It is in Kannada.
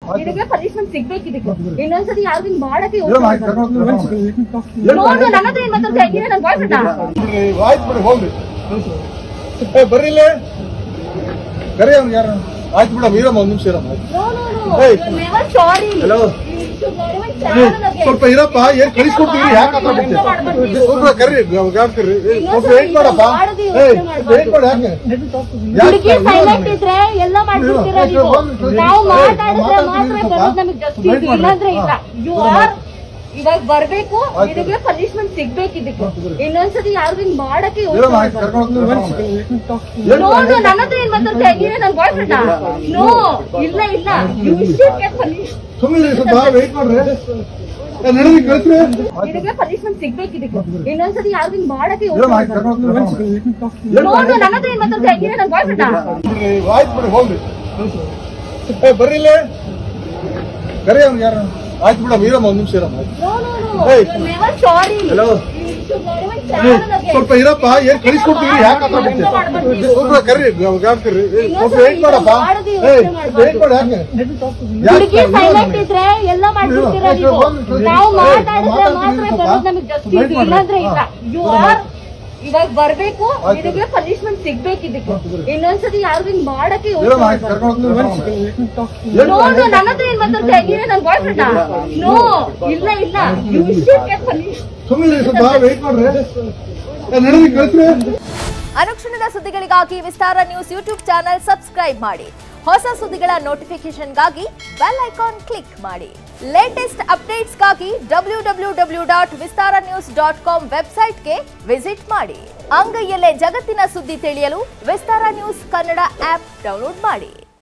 ಇದಕ್ಕೆ ಪನಿಷ್ಮೆಂಟ್ ಸಿಗ್ಬೇಕು ಇದಕ್ಕೆ ಇನ್ನೊಂದ್ಸತಿ ಯಾರಿಗೂ ಹಿಂಗ್ ಮಾಡಕ್ಕೆ ಏನೋ ಆಯ್ತು, ಕರ್ಕೊಂಡು ಹೋಗ್ತೀನಿ. ನೋಡು ನನ್ನ ಹತ್ರ ಏನ್ ಮಾತಾಡ್ತಾ ಇದ್ದೀನಿ ನನ್ ಬಾಯ್ ಫ್ರೆಂಡ್ ಆಯ್ತು ಬಿಡಿ ಹೋಗ್ರಿ ಏ, ಬರ್ರಿ ಇಲ್ಲಿ ಕರಿ ಅವ್ನು ಯಾರು ಆಯ್ತು ಬಿಡಮ್ಮ ಇರಮ್ಮ ಒಂದ್ ನಿಮಿಷ ಇರಮ್ಮ ಆಯ್ತು. ನೋ ನೋ ಏಯ್. No never sorry Hello. ಸ್ವಲ್ಪ ಇರಪ್ಪ ಏನ್ ಕಳಿಸ್ಕೊಡ್ತೀವಿ ಯಾಕೆ ಹತ್ರ ಬಿಡ್ತೀವಿ ಸ್ವಲ್ಪ ಕರ್ರಿ ಗಾಡ್ ಕರ್ರಿ ಏ, ಸ್ವಲ್ಪ ವೇಟ್ ಮಾಡಪ್ಪ ಏ ವೇಟ್ ಮಾಡಿ ಯಾಕೆ ಹುಡುಗಿ ಸೈಲೆಂಟ್ ಇದ್ರೆ ಎಲ್ಲ ಮಾಡ್ಬಿಡ್ತೀರಾ ನೀವು ನಾವು ಮಾತಾಡಿದ್ರೆ ಮಾತ್ರ ಬರೋದು ನಮಗೆ ಜಸ್ಟಿಸ್ ಇಲ್ಲಾಂದ್ರೆ ಇಲ್ಲ ಯು ಆರ್ ಇವಾಗ ಬರ್ಬೇಕು ಇದಕ್ಕೆ ಪನಿಷ್ಮೆಂಟ್ ಸಿಗ್ಬೇಕು ಇದಕ್ಕೆ ಇನ್ನೊಂದ್ಸತಿ ಯಾರಿಗೂ ಹಿಂಗ್ ಮಾಡಕ್ಕೆ ಏನೋ ಆಯ್ತು, ಕರ್ಕೊಂಡು ಹೋಗ್ತೀನಿ. ನೋಡು ನನ್ನ ಹತ್ರ ಏನ್ ಮಾತಾಡ್ತಾ ಇದ್ದೀನಿ ನನ್ ಬಾಯ್ ಫ್ರೆಂಡ್ ನೋ ಇಲ್ಲ ಇಲ್ಲ ಯು ಶುಡ್ ಗೆಟ್ ಪನಿಷ್ ಸುಮ್ಮನೆ ಸ್ವಲ್ಪ ವೇಟ್ ಮಾಡ್ರಿ ಏ, ನಡೀರಿ ಕಳ್ಸ್ರಿ ಇದಕ್ಕೆ ಪನಿಷ್ಮೆಂಟ್ ಸಿಗ್ಬೇಕು ಇದಕ್ಕೆ ಇನ್ನೊಂದ್ಸತಿ ಯಾರಿಗೂ ಹಿಂಗ್ ಮಾಡಕ್ಕೆ ಏನೋ ಆಯ್ತು, ಕರ್ಕೊಂಡು ಹೋಗ್ತೀನಿ. ನೋಡು ನನ್ನ ಹತ್ರ ಏನ್ ಮಾತಾಡ್ತಾ ಇದ್ದೀನಿ ನನ್ ಬಾಯ್ ಫ್ರೆಂಡ್ ಆಯ್ತು ಬಿಡಿ ಹೋಗ್ರಿ ಏ, ಬರ್ರಿ ಇಲ್ಲಿ ಕರಿ ಅವ್ನು ಯಾರು ಆಯ್ತು ಬಿಡಮ್ಮ ಇರಮ್ಮ ಒಂದ್ ನಿಮಿಷ ಇರಮ್ಮ ಆಯ್ತು. ನೋ ನೋ ಏಯ್. No never sorry Hello. ಸ್ವಲ್ಪ ಇರಪ್ಪ ಏನ್ ಕಳಿಸ್ಕೊಡ್ತೀವಿ ಯಾಕೆ ಹತ್ರ ಬಿಡ್ತೀವಿ ಸ್ವಲ್ಪ ಕರ್ರಿ ಗಾಡ್ ಕರ್ರಿ ಏ, ಸ್ವಲ್ಪ ವೇಟ್ ಮಾಡಪ್ಪ ಏ ವೇಟ್ ಮಾಡಿ ಯಾಕೆ ಹುಡುಗಿ ಸೈಲೆಂಟ್ ಇದ್ರೆ ಎಲ್ಲ ಮಾಡ್ಬಿಡ್ತೀರಾ ನೀವು ನಾವು ಮಾತಾಡಿದ್ರೆ ಮಾತ್ರ ಬರೋದು ನಮಗೆ ಜಸ್ಟಿಸ್ ಇಲ್ಲಾಂದ್ರೆ ಇಲ್ಲ ಯು ಆರ್ ಇವಾಗ ಬರ್ಬೇಕು ಇದಕ್ಕೆ ಪನಿಷ್ಮೆಂಟ್ ಸಿಗ್ಬೇಕು ಇದಕ್ಕೆ ಇನ್ನೊಂದ್ಸತಿ ಯಾರಿಗೂ ಹಿಂಗ್ ಮಾಡಕ್ಕೆ ಏನೋ ಆಯ್ತು, ಕರ್ಕೊಂಡು ಹೋಗ್ತೀನಿ. ನೋಡು ನನ್ನ ಹತ್ರ ಏನ್ ಮಾತಾಡ್ತಾ ಇದ್ದೀನಿ ನನ್ ಬಾಯ್ ಫ್ರೆಂಡ್ ನೋ ಇಲ್ಲ ಇಲ್ಲ ಯು ಶುಡ್ ಗೆಟ್ ಪನಿಷ್ ಸುಮ್ಮನೆ ಸ್ವಲ್ಪ ವೇಟ್ ಮಾಡ್ರಿ ಏ, ನಡೀರಿ ಕಳ್ಸ್ರಿ ಅನುಕ್ಷಣದ ಸುದ್ದಿಗಳಿಗಾಗಿ Vistara news YouTube channel subscribe ಮಾಡಿ ಹೊಸ ಸುದ್ದಿಗಳ ನೋಟಿಫಿಕೇಶನ್ಗಾಗಿ ಬೆಲ್ ಐಕಾನ್ ಕ್ಲಿಕ್ ಮಾಡಿ ಲೇಟೆಸ್ಟ್ ಅಪ್ಡೇಟ್ಸ್ಗಾಗಿ W W W dot Vistara news dot com ವೆಬ್ಸೈಟ್ಗೆ ವಿಸಿಟ್ ಮಾಡಿ ಅಂಗೈಯಲ್ಲೇ ಜಗತ್ತಿನ ಸುದ್ದಿ ತಿಳಿಯಲು Vistara news Kannada app download ಮಾಡಿ